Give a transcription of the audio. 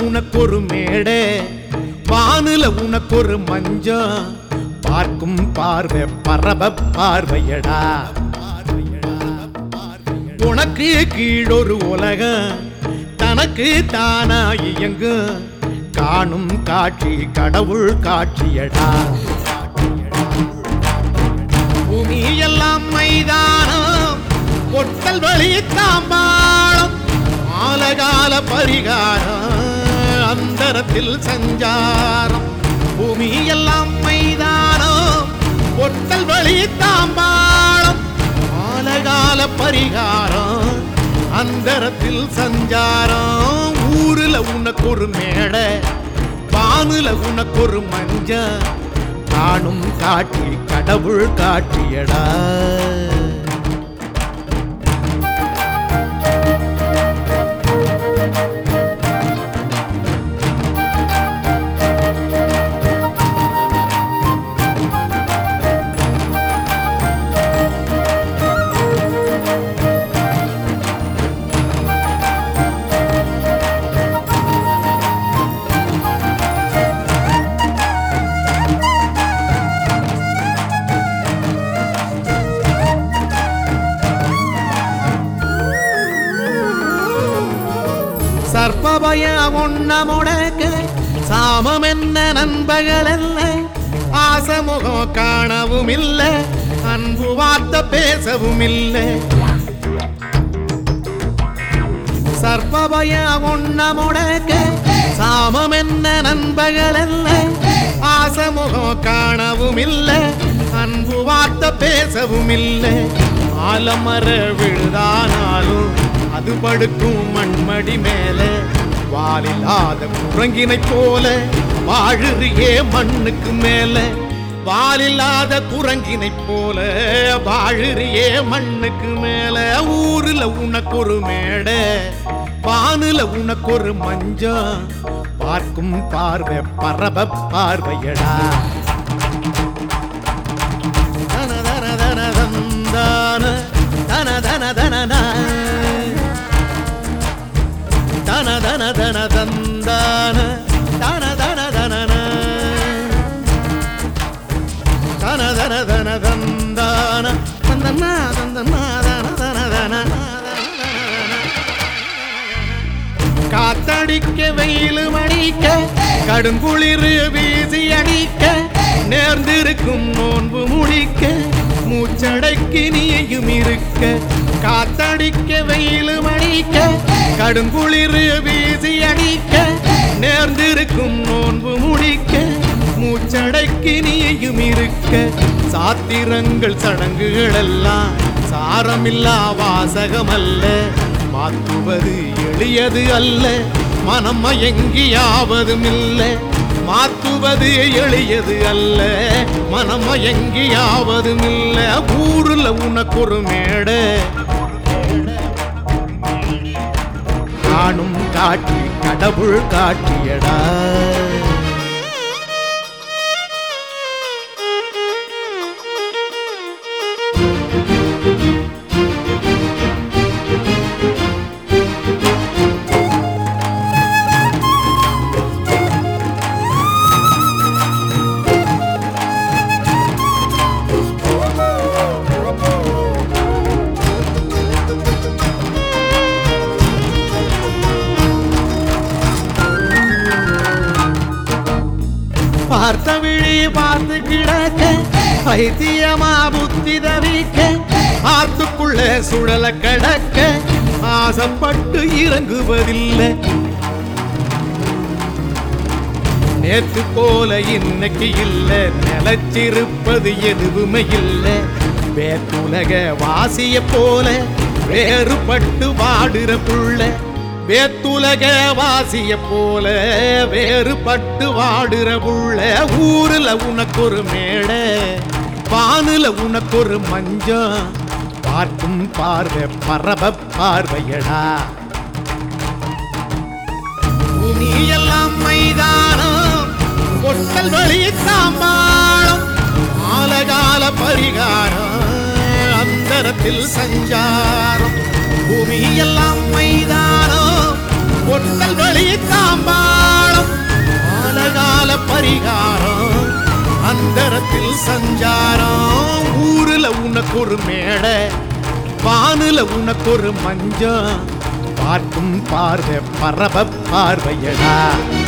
உனக்கு ஒரு மேடை வானுல உனக்கு ஒரு மஞ்சம் பார்க்கும் பார்வை பரப பார்வையடா உனக்கு கீழொரு உலகம் தனக்கு தானா இயங்கும் காணும் காட்சி கடவுள் காட்சியடா பூமி எல்லாம் மைதானம் பொட்டல் வழி தாம்பாளம் ஆலகால பரிகாரம் அந்தரத்தில் சஞ்சாரம் பூமி எல்லாம் மைதானம் பொட்டல் வழி தாம்பாளம் ஆலகால பரிகாரம் அந்தரத்தில் சஞ்சாரம் ஊருல உனக்கு ஒரு மேடை வானுல உனக்கு ஒரு மஞ்ச காணும் காட்சி கடவுள் காட்சியடா சர்ப்பபய ஒன்ன முடக்க சாமம் என்ன நண்பர்கள் அல்ல ஆசமுகம் காணவும் இல்ல அன்பு வார்த்தை பேசவும் இல்லை சர்ப்பபய ஒன்ன முடக்க சாமம் என்ன நண்பர்கள் அல்ல ஆசமுகம் காணவும் இல்ல அன்பு வார்த்தை பேசவும் இல்லை ஆலமர விழுதானாலும் அது படுக்கும் மண்மடி மேல வாலில்லாத குரங்கினை போல வாழுறியே மண்ணுக்கு மேல வாலில்லாத குரங்கினை போல வாழுறியே மண்ணுக்கு மேல ஊருல உனக்கு ஒரு மேடை வானுல உனக்கு ஒரு மஞ்சம் பார்க்கும் பார்வை பரப பார்வையடா தன தன தன தந்தான தன தன தன தன தன தன தந்தான தன தன தன தன தன தன தந்தான தந்தனா தந்தனா தன தன தன காத்தடிக்க வெயில் மடிக்க கடுங்குளிர் வீசி அடிக்க நேர்ந்திருக்கும் நோன்பு முடிக்க மூச்சடைக்கு நீயும் இருக்க காத்தடிக்க வெயில் மடிக்க கடுங்குளிர் வீசி அடிக்க நேர்ந்திருக்கும் நோன்பு முடிக்க மூச்சடைக்கு நீயும் இருக்க சாத்திரங்கள் சடங்குகள் எல்லாம் சாரமில்லா வாசகம் அல்ல மாற்றுவது எளியது அல்ல மனம் மயங்கியாவதும் இல்லை மாற்றுவது எளியது அல்ல மனம் மயங்கியாவதும் இல்லை ஊருல உனக்கு ஒரு மேடை காணும் காட்சி கடவுள் காட்சியடா பார்த்த விழி பார்த்து கிடக்க பைத்தியமா புத்தி தவிக்க ஆத்துக்குள்ள சுழல கடக்க ஆசைப்பட்டு இறங்குவதில்லை நேத்து போல இன்னைக்கு இல்ல நிலைச்சிருப்பது எதுவுமே இல்ல வேத்துலக வாசிய போல வேறுபட்டு வாடுற புள்ள வேத்துலக வாசிய போல வேறுபட்டு வாடுற புள்ள ஊருல உனக்கு ஒரு மேடை வானுல உனக்கு ஒரு மஞ்சம் பார்க்கும் பார்வை பரப பார்வையடா பூமி எல்லாம் மைதானம் பொட்டல் வழி தாம்பாளம் ஆலகால பரிகாரம் அந்தரத்தில் சஞ்சாரம் பூமி எல்லாம் மைதானம் பொட்டல் வழி தாம்பாளம் பரிகாரம் அந்தரத்தில் சஞ்சாரம் ஊருல உனக்கு ஒரு மேடை வானுல உனக்கு ஒரு மஞ்சம் பார்க்கும் பார்வை பரப பார்வையடா